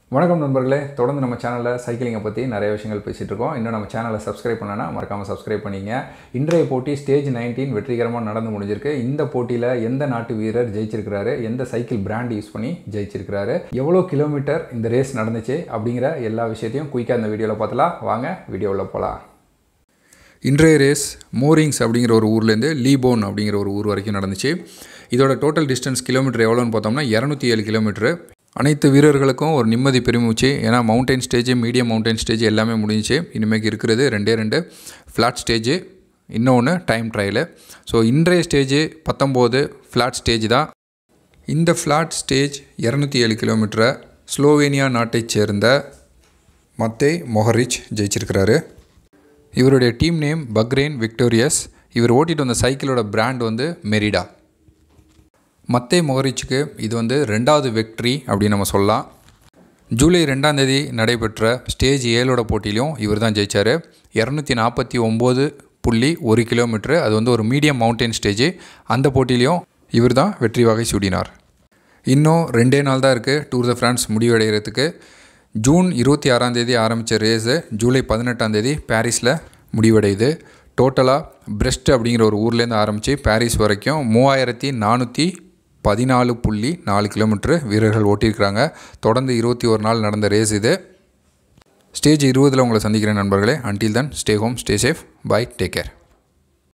வணக்கம் நண்பர்களே தொடர்ந்து நம்ம சேனலில் சைக்கிளிங்கை பற்றி நிறைய விஷயங்கள் பேசிகிட்டு இருக்கோம் இன்னும் நம்ம சேனலை சப்ஸ்கிரைப் பண்ணனா மறக்காமல் சப்ஸ்கிரைப் பண்ணிங்க இன்றைய போட்டி ஸ்டேஜ் நைன்டீன் வெற்றிகரமாக நடந்து முடிஞ்சிருக்கு இந்த போட்டியில் எந்த நாட்டு வீரர் ஜெயிச்சிருக்கிறாரு எந்த சைக்கிள் பிராண்ட் யூஸ் பண்ணி ஜெயிச்சிருக்கிறாரு எவ்வளோ கிலோமீட்டர் இந்த ரேஸ் நடந்துச்சு அப்படிங்கிற எல்லா விஷயத்தையும் குயிக்காக இந்த வீடியோவில் பார்த்தலாம் வாங்க வீடியோவில் போகலாம் இன்றைய ரேஸ் மோரிங்ஸ் அப்படிங்கிற ஒரு ஊர்லேருந்து லீபோன் அப்படிங்கிற ஒரு ஊர் வரைக்கும் நடந்துச்சு இதோட டோட்டல் டிஸ்டன்ஸ் கிலோமீட்டர் எவ்வளோன்னு பார்த்தோம்னா இரநூத்தி ஏழு கிலோமீட்டர் அனைத்து வீரர்களுக்கும் ஒரு நிம்மதி பெருமூச்சு ஏன்னா mountain stage medium mountain stage எல்லாமே முடிஞ்சிச்சு இனிமேல் இருக்கிறது ரெண்டே ரெண்டு ஃப்ளாட் ஸ்டேஜ் இன்னொன்று டைம் ட்ரையலு ஸோ இன்றைய ஸ்டேஜ் பத்தொம்போது ஃப்ளாட் ஸ்டேஜ் தான் இந்த ஃப்ளாட் ஸ்டேஜ் இரநூத்தி ஏழு கிலோமீட்டரை ஸ்லோவேனியா நாட்டைச் சேர்ந்த மத்தே மொஹரிச் ஜெயிச்சிருக்கிறாரு இவருடைய டீம் நேம் பக்ரேன் விக்டோரியஸ் இவர் ஓட்டிட்டு வந்த சைக்கிளோட பிராண்ட் வந்து மெரிடா மத்தே மொஹரிச்சுக்கு இது வந்து ரெண்டாவது வெக்ட்ரி அப்படின்னு நம்ம சொல்லலாம் ஜூலை ரெண்டாம் தேதி நடைபெற்ற ஸ்டேஜ் ஏழோட போட்டியிலையும் இவர் தான் ஜெயித்தார் இரநூத்தி நாற்பத்தி ஒம்பது புள்ளி ஒரு கிலோமீட்ரு அது வந்து ஒரு மீடியம் மவுண்டைன் ஸ்டேஜ் அந்த போட்டியிலையும் இவர் தான் வெற்றி வகை சூடினார் இன்னும் ரெண்டே நாள் தான் இருக்குது டூர் த ஃப்ரான்ஸ் முடிவடைகிறதுக்கு ஜூன் இருபத்தி ஆறாம் தேதி ஆரம்பித்த ரேஸு ஜூலை பதினெட்டாம் தேதி பாரிஸில் முடிவடையுது டோட்டலாக பிரெஸ்ட் அப்படிங்கிற ஒரு ஊர்லேருந்து ஆரம்பித்து பாரிஸ் வரைக்கும் மூவாயிரத்தி நானூற்றி பதினாலு புள்ளி நாலு கிலோமீட்ரு வீரர்கள் ஓட்டியிருக்கிறாங்க தொடர்ந்து இருபத்தி ஒரு நாள் நடந்த ரேஸ் இது ஸ்டேஜ் இருபதில் உங்களை சந்திக்கிறேன் நண்பர்களே until then stay home stay safe bye take care